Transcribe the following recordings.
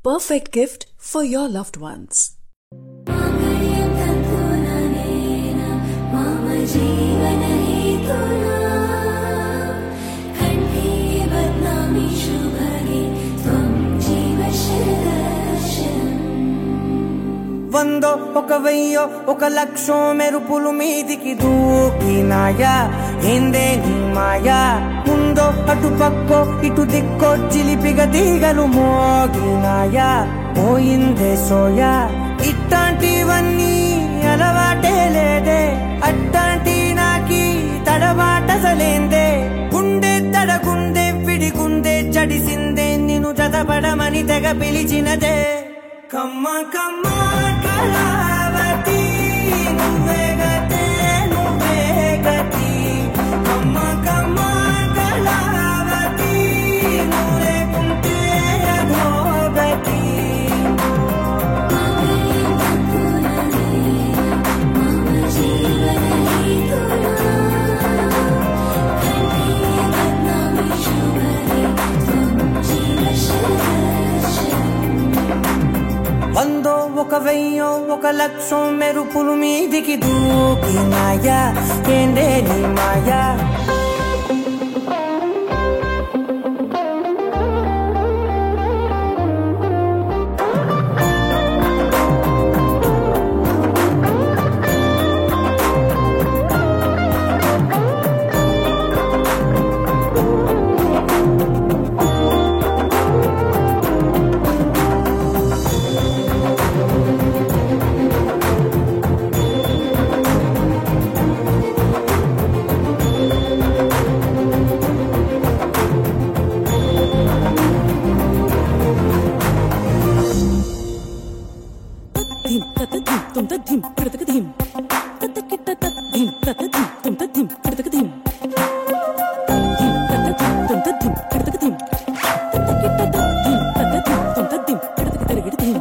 perfect gift for your loved ones. मम जीवनहेतुना कण्ठे बध्नामि शुभगे त्वं जीव शरदर्शनम् వందో ఒక వెయ్యో ఒక లక్షో మెరుపులు మీదికి దూకినాయా ఏందే నీ మాయా ముందో అటు పక్కో ఇటు దిక్కో చిలిపిగ తీగలు మోగినాయా పోయిందే సోయా ఇట్లాంటివన్నీ అలవాటే లేదే అట్లాంటి నాకి తడబాటసలేందే గుండె తడగుండె విడిగుండె చడిసిందే నిన్ను చదపడమని తెగ పిలిచినదే కమ్మ కమ్మ కళావతి నువ్వే గతే నువ్వే గతి కమ్మ కమ్మ కళావతి నువ్వు లేకుంటే అధోగతి मम जीवनहेतुना कण्ठे बध्नामि शुभगे त्वं जीव शरदर्शनम् వందో ఒక వెయ్యో ఒక లక్షం మెరుపులు మీదికి దూకినాయా ఏందే నీ మాయా ధిం తత ధిం తుం త ధిం కడతక ధిం తత కిట తత ధిం తత ధిం తుం త ధిం కడతక ధిం ధిం తత ధిం తుం త ధిం కడతక ధిం తత కిట తత ధిం తత ధిం తుం త ధిం కడతక తిరగడి ధిం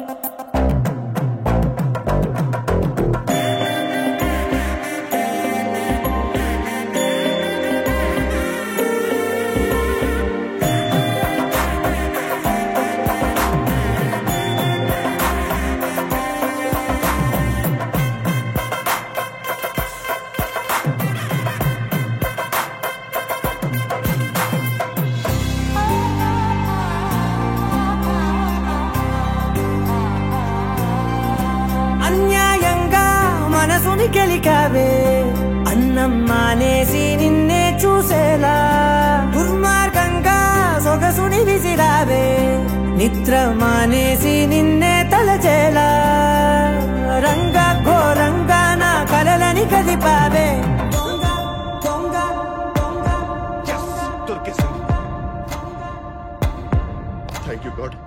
అన్యాయంగా మనసుని గెలికావే అన్నం మానేసి నిన్నే చూసేలా దుర్మార్గంగా సొగసుని విసిరావే నిద్ర మానేసి నిన్నే తలచేలా రంగ ఘోరంగా నా కలలని కదిపావే దొంగ దొంగ దొంగ దొరికేసింది థ్యాంక్ యూ గాడ్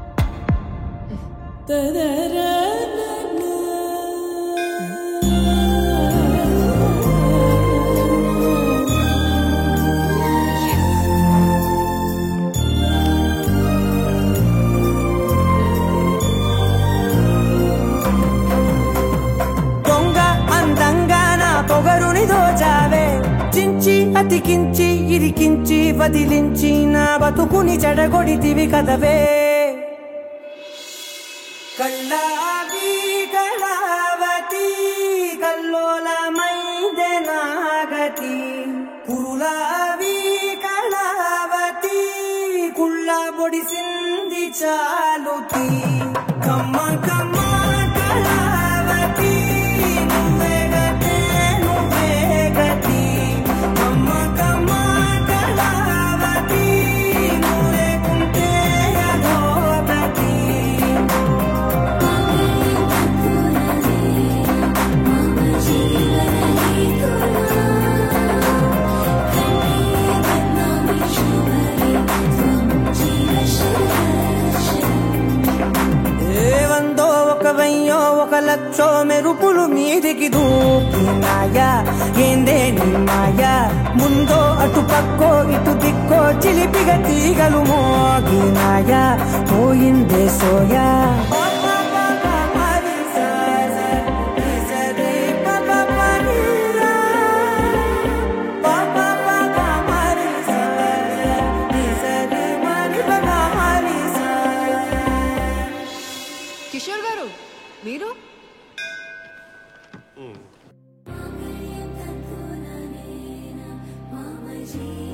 దొంగ అందంగా నా పొగరుని దోచావే చించి అతికించి ఇరికించి వదిలించి నా బతుకుని చెడగొడితివి కదవే కళ్ళావి కళావతి కల్లోలమైందే నాగతి కురులావి కళావతి కుళ్ళ పొడిసింది చాలుతి కమ్మ కమ్మ కళావతి నువ్వే గతే నువ్వే గతి కమ్మ కమ్మ కళావతి నువ్వు లేకుంటే అధోగతి मम जीवनहेतुना कण्ठे बध्नामि शुभगे त्वं जीव शरदर्शनम् ఏ వందో ఒక వెయ్యో ఒక లక్షో మెరుపులు మీదికి దూకినాయా ఏందే నీ మాయా ముందో అటు పక్కో ఇటు దిక్కో చిలిపిగ తీగలు మోగినాయా పోయిందే సోయా మీరు మాంగళ్యం తంతునా నేన మమ జీవన